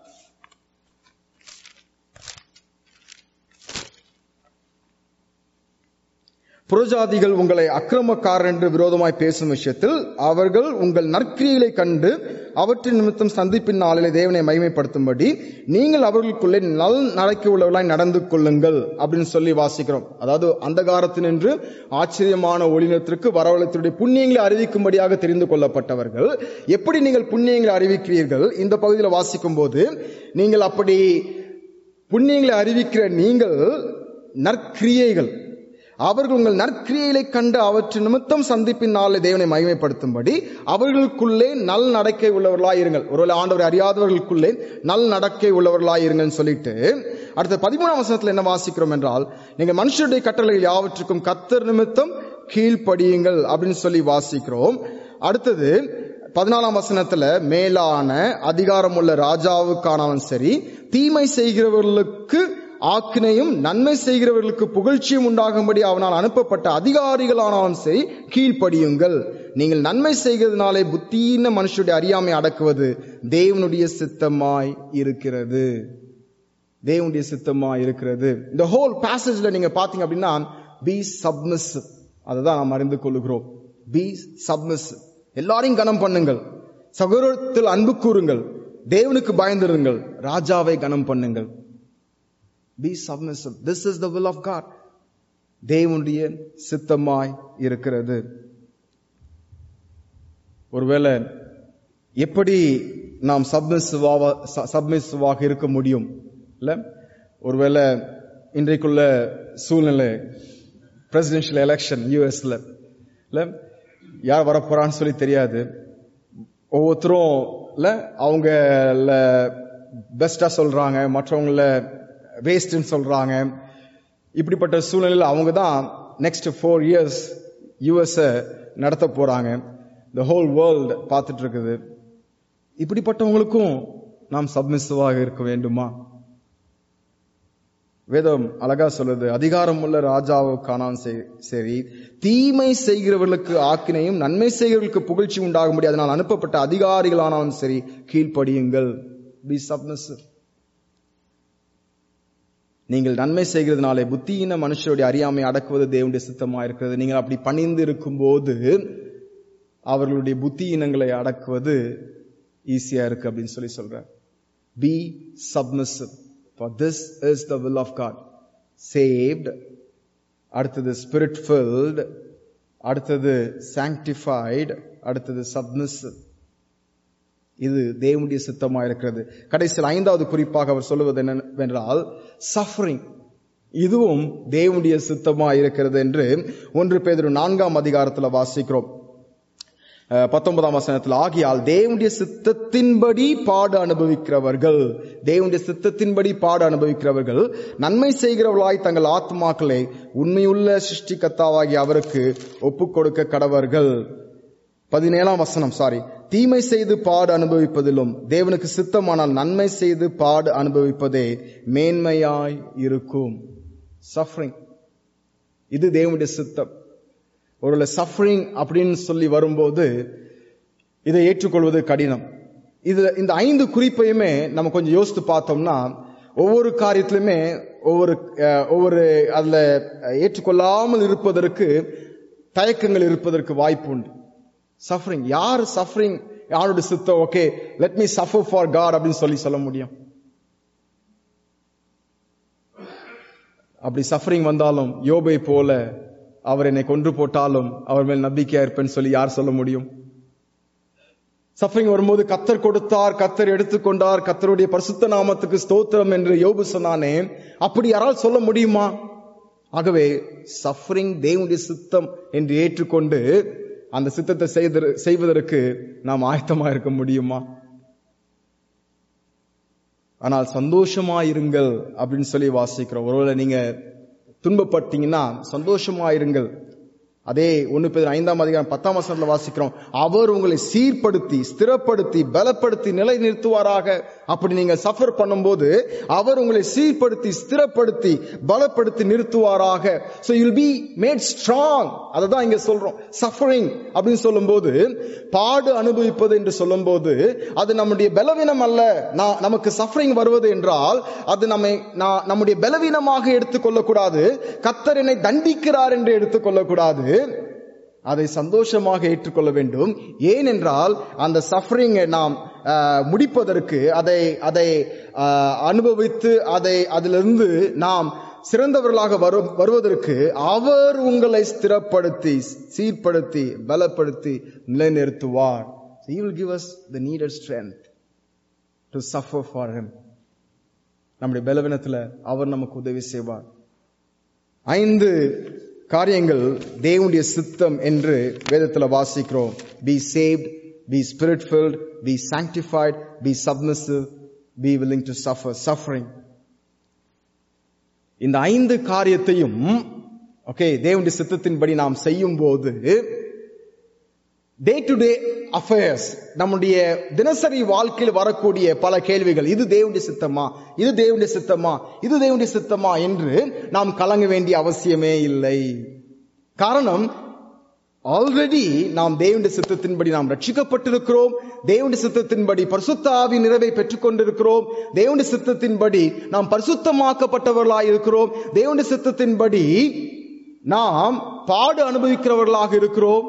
புறஜாதிகள் உங்களை அக்கிரமக்காரர் என்று விரோதமாய் பேசும் விஷயத்தில் அவர்கள் உங்கள் நற்கிரிகளை கண்டு அவற்றின் நிமித்தம் சந்திப்பின் நாளிலே தேவனை மகிமைப்படுத்தும்படி நீங்கள் அவர்களுக்குள்ளே நல் நடக்கி உள்ளவர்களாய் நடந்து கொள்ளுங்கள் அப்படின்னு சொல்லி வாசிக்கிறோம் அதாவது அந்தகாரத்தினின்று ஆச்சரியமான ஒளினத்திற்கு வரவழைத்துடைய புண்ணியங்களை அறிவிக்கும்படியாக தெரிந்து கொள்ளப்பட்டவர்கள் எப்படி நீங்கள் புண்ணியங்களை அறிவிக்கிறீர்கள் இந்த பகுதியில் வாசிக்கும் போது நீங்கள் அப்படி புண்ணியங்களை அறிவிக்கிற நீங்கள் நற்கிரியைகள் அவர்கள் உங்கள் நற்கிரியைகளை கண்டு அவற்றின் நிமித்தம் சந்திப்பின் நாளில் தேவனை மகிமைப்படுத்தும்படி அவர்களுக்குள்ளே நல் நடக்கை உள்ளவர்களாய் இருங்கள் ஒருவேளை ஆண்டவரை அறியாதவர்களுக்குள்ளே நல் நடக்கை உள்ளவர்களாய் இருங்கள்னு சொல்லிட்டு அடுத்த பதிமூணாம் வசனத்துல என்ன வாசிக்கிறோம் என்றால் நீங்கள் மனுஷருடைய கட்டளைகள் யாவற்றுக்கும் கத்தர் நிமித்தம் கீழ்ப்படியுங்கள் அப்படின்னு சொல்லி வாசிக்கிறோம் அடுத்தது பதினாலாம் வசனத்துல மேலான அதிகாரமுள்ள ராஜாவுக்கானவன் சரி தீமை செய்கிறவர்களுக்கு ஆக்கினையும் நன்மை செய்கிறவர்களுக்கு புகழ்ச்சியும் உண்டாகும்படி அவனால் அனுப்பப்பட்ட அதிகாரிகளானாலும் சரி கீழ்ப்படியுங்கள் நீங்கள் நன்மை செய்கிறதுனாலே புத்தீன மனுஷருடைய அறியாமை அடக்குவது தேவனுடைய சித்தமாய் இருக்கிறது தேவனுடைய சித்தமா இருக்கிறது இந்த ஹோல் பேசேஜ்ல நீங்க பாத்தீங்க அப்படின்னா பி சப்மிஸ் அதுதான் நாம் அறிந்து கொள்ளுகிறோம் பி சப்மிஸ் எல்லாரையும் கனம் பண்ணுங்கள் சகோதரத்தில் அன்பு கூறுங்கள் தேவனுக்கு பயந்திருங்கள் ராஜாவை கனம் பண்ணுங்கள் be submissive this is the will of God தேவனுடைய சித்தமாய் இருக்கிறது ஒருவேளை எப்படி நாம் சப்மிசிவாக சப்மிசிவாக இருக்க முடியும் இல்ல ஒருவேளை இன்றைக்குள்ள சூழ்நிலை பிரசிடென்ஷியல் எலெக்ஷன் யூஎஸ்ல இல்ல யார் வரப்போறான்னு சொல்லி தெரியாது ஒவ்வொருத்தரும் இல்ல அவங்க பெஸ்டா சொல்றாங்க மற்றவங்கள வேஸ்ட்னு சொல்றாங்க இப்படிப்பட்ட சூழ்நிலையில் அவங்க தான் நெக்ஸ்ட் ஃபோர் இயர்ஸ் யூஎஸ் நடத்த போறாங்க இந்த ஹோல் வேர்ல்டு பார்த்துட்டு இருக்குது இப்படிப்பட்டவங்களுக்கும் நாம் சப்மிசிவாக இருக்க வேண்டுமா வேதம் அழகா சொல்லுது அதிகாரம் உள்ள ராஜாவுக்கானான் சரி தீமை செய்கிறவர்களுக்கு ஆக்கினையும் நன்மை செய்கிறவர்களுக்கு புகழ்ச்சி உண்டாகும்படி அதனால் அனுப்பப்பட்ட அதிகாரிகளானாலும் சரி கீழ்ப்படியுங்கள் பி சப்மிசிவ் நீங்கள் நன்மை செய்கிறதுனாலே புத்தியின மனுஷருடைய அறியாமை அடக்குவது தேவனுடைய சித்தமா இருக்கிறது நீங்கள் அப்படி பணிந்து இருக்கும்போது அவர்களுடைய புத்தியினங்களை அடக்குவது ஈஸியா இருக்கு அப்படின்னு சொல்லி சொல்ற be submissive for this is the will of God saved அடுத்தது ஸ்பிரிட் ஃபில்ட் அடுத்தது சாங்டிஃபைடு அடுத்தது சப்மிசிவ் இது தேவனுடைய சித்தமா இருக்கிறது கடைசியில் ஐந்தாவது குறிப்பாக அவர் சொல்லுவது என்னவென்றால் சஃபரிங் இதுவும் தேவனுடைய சித்தமா இருக்கிறது என்று ஒன்று பேதர் நான்காம் அதிகாரத்தில் வாசிக்கிறோம் அஹ், பத்தொன்பதாம் வசனத்தில் ஆகியால் தேவனுடைய சித்தத்தின்படி பாடு அனுபவிக்கிறவர்கள் தேவனுடைய சித்தத்தின்படி பாடு அனுபவிக்கிறவர்கள் நன்மை செய்கிறவர்களாய் தங்கள் ஆத்மாக்களை உண்மையுள்ள சிருஷ்டிகத்தாவாகிய அவருக்கு ஒப்புக் கொடுக்க கடவர்கள் பதினேழாம் வசனம் சாரி தீமை செய்து பாடு அனுபவிப்பதிலும் தேவனுக்கு சித்தமானால் நன்மை செய்து பாடு அனுபவிப்பதே மேன்மையாய் இருக்கும் சஃபரிங் இது தேவனுடைய சித்தம் ஒரு சஃபரிங் அப்படின்னு சொல்லி வரும்போது இதை ஏற்றுக்கொள்வது கடினம் இது இந்த ஐந்து குறிப்பையுமே நம்ம கொஞ்சம் யோசித்து பார்த்தோம்னா ஒவ்வொரு காரியத்திலுமே ஒவ்வொரு அஹ், ஒவ்வொரு அதுல ஏற்றுக்கொள்ளாமல் இருப்பதற்கு தயக்கங்கள் இருப்பதற்கு வாய்ப்பு உண்டு சஃபரிங் யார் சஃபரிங் யாருடைய சித்தம் okay let me suffer for God அப்படின்னு சொல்லி சொல்ல முடியும் அப்படி சஃபரிங் வந்தாலும் யோபை போல அவர் என்னை கொன்று போட்டாலும் அவர் மேல் நம்பிக்கையா இருப்பேன்னு சொல்லி யார் சொல்ல முடியும் சஃபரிங் வரும்போது கத்தர் கொடுத்தார் கத்தர் எடுத்துக்கொண்டார் கத்தருடைய பரிசுத்த நாமத்துக்கு ஸ்தோத்திரம் என்று யோபு சொன்னானே அப்படி யாரால் சொல்ல முடியுமா ஆகவே சஃபரிங் தேவனுடைய சித்தம் என்று ஏற்றுக்கொண்டு அந்த சித்தத்தை செய்த- செய்வதற்கு நாம் ஆயத்தமா இருக்க முடியுமா ஆனால் சந்தோஷமா இருங்கள் அப்படின்னு சொல்லி வாசிக்கிறோம் ஒருவேளை நீங்க துன்பப்பட்டீங்கன்னா சந்தோஷமா இருங்கள் அதே ஒன்னு பேர் ஐந்தாம் அதிகாரம் பத்தாம் வசனத்துல வாசிக்கிறோம் அவர் உங்களை சீர்படுத்தி ஸ்திரப்படுத்தி பலப்படுத்தி நிலை நிறுத்துவாராக அப்படி நீங்க சஃபர் பண்ணும்போது அவர் உங்களை சீர்படுத்தி ஸ்திரப்படுத்தி பலப்படுத்தி நிறுத்துவாராக so you'll be made strong அதை தான் இங்க சொல்றோம் சஃபரிங் அப்படின்னு சொல்லும்போது பாடு அனுபவிப்பது என்று சொல்லும்போது அது நம்முடைய பலவீனம் அல்ல நான் நமக்கு சஃபரிங் வருவது என்றால் அது நம்மை நான் நம்முடைய பலவீனமாக எடுத்துக்கொள்ளக்கூடாது கத்தர் என்னை தண்டிக்கிறார் என்று எடுத்துக்கொள்ளக்கூடாது அதை சந்தோஷமாக ஏற்றுக்கொள்ள வேண்டும் ஏனென்றால் அந்த சஃபரிங்கை நாம் ஆஹ், முடிப்பதற்கு அதை அதை ஆஹ், அனுபவித்து அதை அதிலிருந்து நாம் சிறந்தவர்களாக வரு- வருவதற்கு அவர் உங்களை ஸ்திரப்படுத்தி சீர்படுத்தி பலப்படுத்தி நிலைநிறுத்துவார் So he will give us the needed strength to suffer for him நம்முடைய பலவீனத்துல அவர் நமக்கு உதவி செய்வார் ஐந்து காரியங்கள் தேவனுடைய சித்தம் என்று வேதத்துல வாசிக்கிறோம் be saved be spirit filled be sanctified be submissive be willing to suffer suffering இந்த ஐந்து காரியத்தையும் ஓகே தேவனுடைய சித்தத்தின்படி நாம் செய்யும் போது டே டு டே அஃபேர்ஸ் நம்முடைய தினசரி வாழ்க்கையில் வரக்கூடிய பல கேள்விகள் இது தேவனுடைய சித்தமா இது தேவனுடைய சித்தமா இது தேவனுடைய சித்தமா என்று நாம் கலங்க வேண்டிய அவசியமே இல்லை காரணம் ஆல்ரெடி நாம் தேவனுடைய சித்தத்தின்படி நாம் ரட்சிக்கப்பட்டிருக்கிறோம் தேவனுடைய சித்தத்தின்படி பரிசுத்த ஆவி நிறைவை பெற்றுக் கொண்டிருக்கிறோம் தேவனுடைய சித்தத்தின்படி நாம் பரிசுத்தமாக்கப்பட்டவர்களாய் இருக்கிறோம் தேவனுடைய சித்தத்தின்படி நாம் பாடு அனுபவிக்கிறவர்களாக இருக்கிறோம்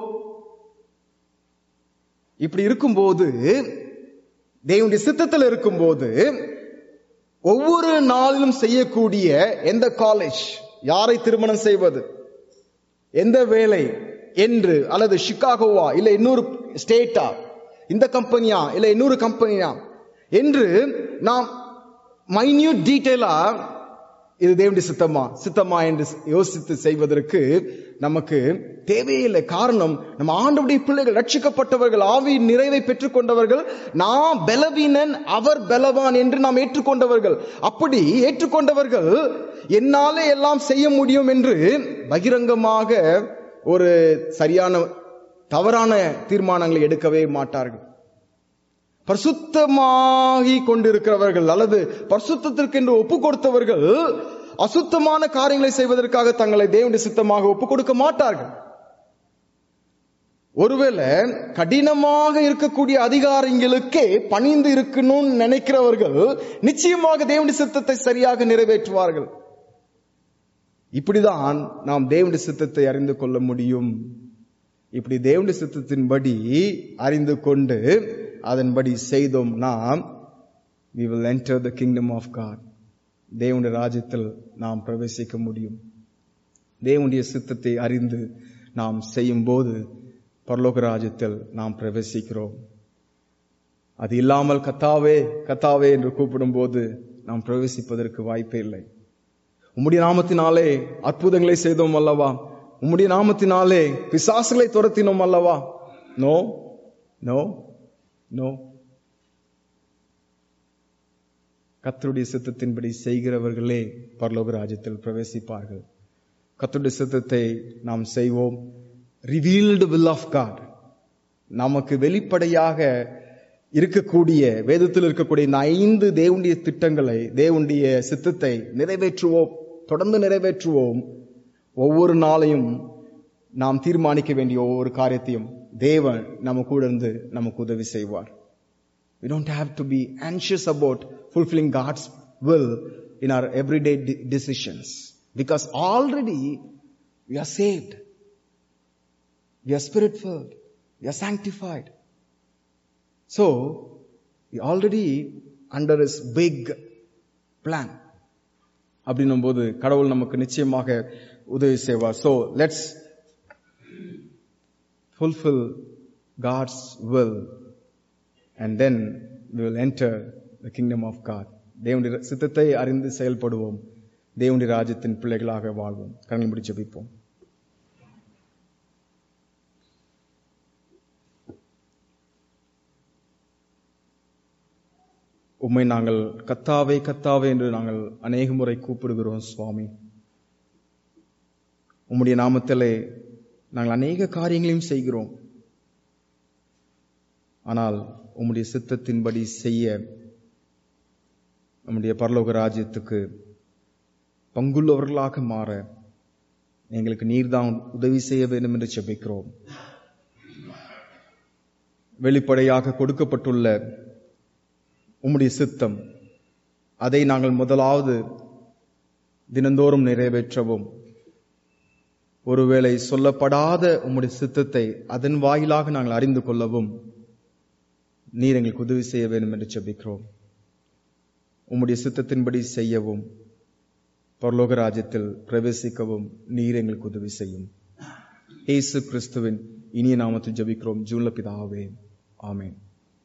இப்படி இருக்கும்போது தேவனுடைய சித்தத்தில் இருக்கும்போது ஒவ்வொரு நாளிலும் செய்யக்கூடிய எந்த காலேஜ் யாரை திருமணம் செய்வது எந்த வேலை என்று அல்லது சிகாகோவா இல்ல இன்னொரு ஸ்டேட்டா இந்த கம்பெனியா இல்ல இன்னொரு கம்பெனியா என்று நாம் மைன்யூட் டீட்டெயிலா இது தேவனுடைய சித்தமா சித்தமா என்று யோசித்து செய்வதற்கு நமக்கு தேவையில்லை காரணம் நம்ம ஆண்டவுடைய பிள்ளைகள் ரட்சிக்கப்பட்டவர்கள் ஆவி நிறைவை பெற்றுக்கொண்டவர்கள் நான் பலவீனன் அவர் பலவான் என்று நாம் ஏற்றுக்கொண்டவர்கள் அப்படி ஏற்றுக்கொண்டவர்கள் என்னாலே எல்லாம் செய்ய முடியும் என்று பகிரங்கமாக ஒரு சரியான தவறான தீர்மானங்களை எடுக்கவே மாட்டார்கள் பரிசுத்தமாகி கொண்டிருக்கிறவர்கள் அல்லது பரிசுத்தத்திற்கு என்று ஒப்பு கொடுத்தவர்கள் அசுத்தமான காரியங்களை செய்வதற்காக தங்களை தேவனுடைய சித்தமாக ஒப்பு கொடுக்க மாட்டார்கள் ஒருவேளை கடினமாக இருக்கக்கூடிய அதிகாரிகளுக்கே பணிந்து இருக்கணும்னு நினைக்கிறவர்கள் நிச்சயமாக தேவனுடைய சித்தத்தை சரியாக நிறைவேற்றுவார்கள் இப்படிதான் நாம் தேவனுடைய சித்தத்தை அறிந்து கொள்ள முடியும் இப்படி தேவனுடைய சித்தத்தின்படி அறிந்து கொண்டு அதன்படி செய்தோம் நாம் we will enter the kingdom of God தேவனுடைய ராஜ்யத்தில் நாம் பிரவேசிக்க முடியும் தேவனுடைய சித்தத்தை அறிந்து நாம் செய்யும் போது பரலோக ராஜ்யத்தில் நாம் பிரவேசிக்கிறோம் அது இல்லாமல் கத்தாவே கத்தாவே என்று கூப்பிடும்போது நாம் பிரவேசிப்பதற்கு வாய்ப்பே இல்லை உம்முடைய நாமத்தினாலே அற்புதங்களை செய்தோம் அல்லவா உம்முடைய நாமத்தினாலே பிசாசுகளை துரத்தினோம் அல்லவா நோ நோ நோ கத்தருடைய சித்தத்தின்படி செய்கிறவர்களே பரலோக ராஜ்யத்தில் பிரவேசிப்பார்கள் கத்தருடைய சித்தத்தை நாம் செய்வோம் ரிவீல்டு வில் ஆஃப் காட் நமக்கு வெளிப்படையாக இருக்கக்கூடிய வேதத்தில் இருக்கக்கூடிய இந்த ஐந்து தேவனுடைய திட்டங்களை தேவனுடைய சித்தத்தை நிறைவேற்றுவோம் தொடர்ந்து நிறைவேற்றுவோம் ஒவ்வொரு நாளையும் நாம் தீர்மானிக்க வேண்டிய ஒவ்வொரு காரியத்தையும் தேவன் நம்ம கூட இருந்து நமக்கு உதவி செய்வார் We don't have to be anxious about fulfilling God's will in our everyday de- decisions because already we are saved. We are spirit filled. We are sanctified. So, we already under his big plan. அப்படின்னும் போது கடவுள் நமக்கு நிச்சயமாக உதவி செய்வார் so let's fulfil God's will and then we will enter the kingdom of God. தேவனுடைய சித்தத்தை அறிந்து செயல்படுவோம் தேவனுடைய ராஜ்யத்தின் பிள்ளைகளாக வாழ்வோம் கரங்களை முடிச்சு ஜெபிப்போம் உம்மை நாங்கள் கத்தாவே கத்தாவே என்று நாங்கள் அநேக முறை கூப்பிடுகிறோம் சுவாமி உம்முடைய நாமத்திலே நாங்கள் அநேக காரியங்களையும் செய்கிறோம் ஆனால் உம்முடைய சித்தத்தின்படி செய்ய நம்முடைய பரலோக ராஜ்யத்துக்கு பங்குள்ளவர்களாக மாற எங்களுக்கு நீர்தான் உதவி செய்ய வேண்டும் என்று செபிக்கிறோம் வெளிப்படையாக கொடுக்கப்பட்டுள்ள உம்முடைய சித்தம் அதை நாங்கள் முதலாவது தினந்தோறும் நிறைவேற்றவும் ஒருவேளை சொல்லப்படாத உம்முடைய சித்தத்தை அதன் வாயிலாக நாங்கள் அறிந்து கொள்ளவும் நீர் எங்களுக்கு உதவி செய்ய வேண்டும் என்று செபிக்கிறோம் உம்முடைய சித்தத்தின்படி செய்யவும் பரலோக ராஜ்யத்தில் பிரவேசிக்கவும் நீர் எங்களுக்கு உதவி செய்யும் இயேசு கிறிஸ்துவின் இனிய நாமத்தில் ஜெபிக்கிறோம் ஜூன்ல பிதாவே ஆமென்